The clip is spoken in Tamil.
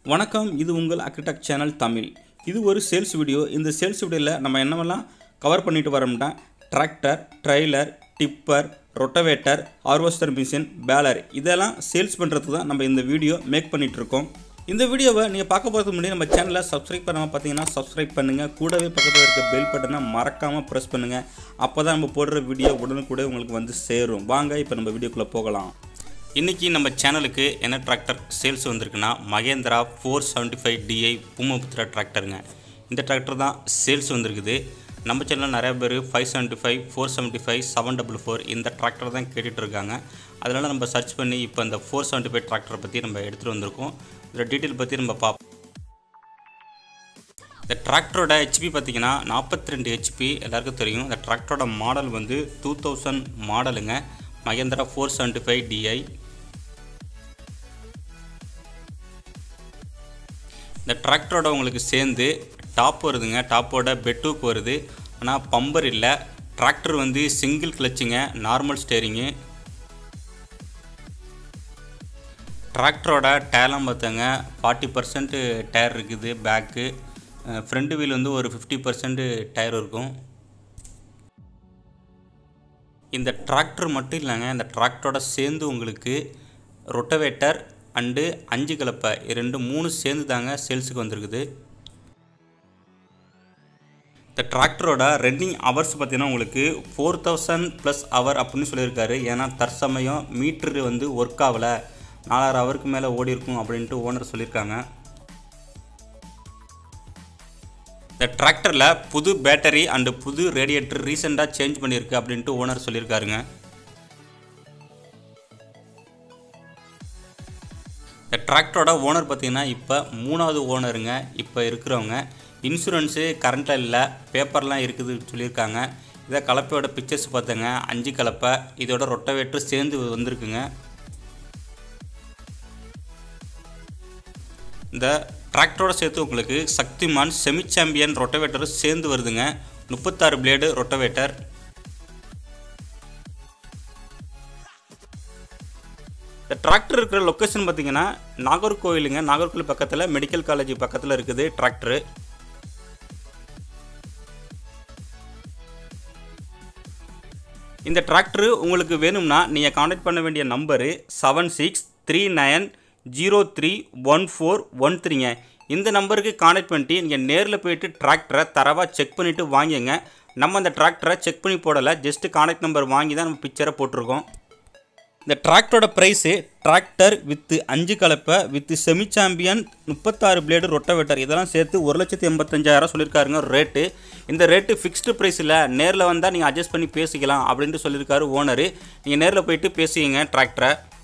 வணக்கம் இது உங்கள் அக்ரிடெக்ட் சேனல் தமிழ் இது ஒரு சேல்ஸ் வீடியோ இந்த சேல்ஸ் வீடியோவில் நம்ம என்னவெல்லாம் கவர் பண்ணிட்டு வரோம்னா tractor trailer tipper rotavator harvester machine baler இதெல்லாம் சேல்ஸ் பண்ணுறதுக்கு தான் நம்ம இந்த வீடியோ மேக் பண்ணிட்டு இருக்கோம் இந்த வீடியோவை நீங்கள் பார்க்க போகிறதுக்கு முன்னாடி நம்ம சேனலை சப்ஸ்கிரைப் பண்ணாமல் பார்த்தீங்கன்னா சப்ஸ்கிரைப் பண்ணுங்கள் கூடவே பக்கத்தில் இருக்க பெல் பட்டனை மறக்காமல் ப்ரெஸ் பண்ணுங்கள் அப்போ தான் நம்ம போடுற வீடியோ உடனுக்குடனே உங்களுக்கு வந்து சேரும் வாங்க இப்போ நம்ம வீடியோக்குள்ளே போகலாம் இன்றைக்கி நம்ம சேனலுக்கு என்ன டிராக்டர் சேல்ஸ் வந்திருக்குன்னா Mahindra four seventy five DI Bhoomiputra டிராக்டருங்க இந்த டிராக்டர் தான் சேல்ஸ் வந்திருக்குது நம்ம சேனலில் நிறைய பேர் five seventy five four seventy five seven double four இந்த டிராக்டர் தான் கேட்டுட்டு இருக்காங்க அதனால் நம்ம சர்ச் பண்ணி இப்போ இந்த ஃபோர் செவன்ட்டி ஃபைவ் டிராக்டரை பற்றி நம்ம எடுத்துகிட்டு வந்திருக்கோம் இதோட டீட்டெயில் பற்றி நம்ம பார்ப்போம் இந்த டிராக்டரோட ஹெச்பி பார்த்தீங்கன்னா நாற்பத்தி ரெண்டு ஹெச்பி எல்லாருக்கும் தெரியும் இந்த டிராக்டரோட மாடல் வந்து டூ தௌசண்ட் மாடலுங்க Mahindra four seventy five DI இந்த டிராக்டரோட உங்களுக்கு சேர்ந்து டாப் வருதுங்க டாப்போட பெட்டூக் வருது ஆனால் பம்பர் இல்லை டிராக்டர் வந்து சிங்கிள் கிளச்சுங்க நார்மல் ஸ்டேரிங்கு டிராக்டரோட டயர்லாம் பார்த்தாங்க ஃபார்ட்டி பர்சன்ட் டயர் இருக்குது பேக்கு ஃப்ரண்ட் வீல் வந்து ஒரு ஃபிஃப்டி பர்சன்ட் டயர் இருக்கும் இந்த டிராக்டர் மட்டும் இல்லைங்க இந்த டிராக்டரோட சேர்ந்து உங்களுக்கு ரொட்டவேட்டர் அண்டு அஞ்சு கலப்பை இது ரெண்டு மூணு சேர்ந்து தாங்க சேல்ஸுக்கு வந்திருக்குது இந்த டிராக்டரோட ரன்னிங் ஹவர்ஸ் பார்த்தீங்கன்னா உங்களுக்கு ஃபோர் தௌசண்ட் ப்ளஸ் ஹவர் அப்படின்னு சொல்லியிருக்காரு ஏன்னா தற்சமயம் மீட்ரு வந்து ஒர்க் ஆகலை நாலாயிரம் ஹவருக்கு மேலே ஓடி இருக்கும் அப்படின்ட்டு ஓனர் சொல்லியிருக்காங்க இந்த டிராக்டரில் புது பேட்டரி அண்டு புது ரேடியேட்டர் ரீசெண்டாக சேஞ்ச் பண்ணியிருக்கு அப்படின்ட்டு ஓனர் சொல்லியிருக்காருங்க இந்த டிராக்டரோட ஓனர் பார்த்தீங்கன்னா இப்போ மூணாவது ஓனருங்க இப்போ இருக்கிறவங்க இன்சூரன்ஸு கரண்ட்டில் இல்லை பேப்பர்லாம் இருக்குது சொல்லியிருக்காங்க இதை கலப்பையோட பிக்சர்ஸ் பார்த்தங்க அஞ்சு கலப்பை இதோட ரொட்டவேட்ரு சேர்ந்து வந்திருக்குங்க இந்த டிராக்டரோட சேர்த்து உங்களுக்கு சக்திமான் செமி சாம்பியன் ரொட்டவேட்டர் சேர்ந்து வருதுங்க முப்பத்தாறு பிளேடு ரொட்டவேட்டர் இந்த டிராக்டர் இருக்கிற லொக்கேஷன் பார்த்தீங்கன்னா நாகர்கோவிலுங்க நாகர்கோவில் பக்கத்தில் மெடிக்கல் காலேஜ் பக்கத்தில் இருக்குது டிராக்டரு இந்த டிராக்டரு உங்களுக்கு வேணும்னா நீங்கள் காண்டாக்ட் பண்ண வேண்டிய number seven six three nine zero three one four one த்ரீங்க இந்த நம்பருக்கு காண்டாக்ட் பண்ணிட்டு நீங்கள் நேரில் போயிட்டு டிராக்டரை தரவாக செக் பண்ணிவிட்டு வாங்கிங்க நம்ம அந்த டிராக்டரை செக் பண்ணி போடலை ஜஸ்ட்டு காண்டாக்ட் நம்பர் வாங்கி தான் நம்ம பிக்சரை போட்டிருக்கோம் இந்த டிராக்டரோட ப்ரைஸு டிராக்டர் வித்து அஞ்சு கலப்பை வித்து செமி சாம்பியன் முப்பத்தாறு பிளேடு ரொட்டவேட்டர் இதெல்லாம் சேர்த்து ஒரு லட்சத்தி எண்பத்தஞ்சாயிரம் சொல்லியிருக்காருங்க ரேட்டு இந்த ரேட்டு ஃபிக்ஸ்டு ப்ரைஸ் இல்லை நேரில் வந்தால் நீங்கள் அட்ஜஸ்ட் பண்ணி பேசிக்கலாம் அப்படின்ட்டு சொல்லியிருக்காரு ஓனரு நீங்கள் நேரில் போயிட்டு பேசிக்கிங்க டிராக்டரை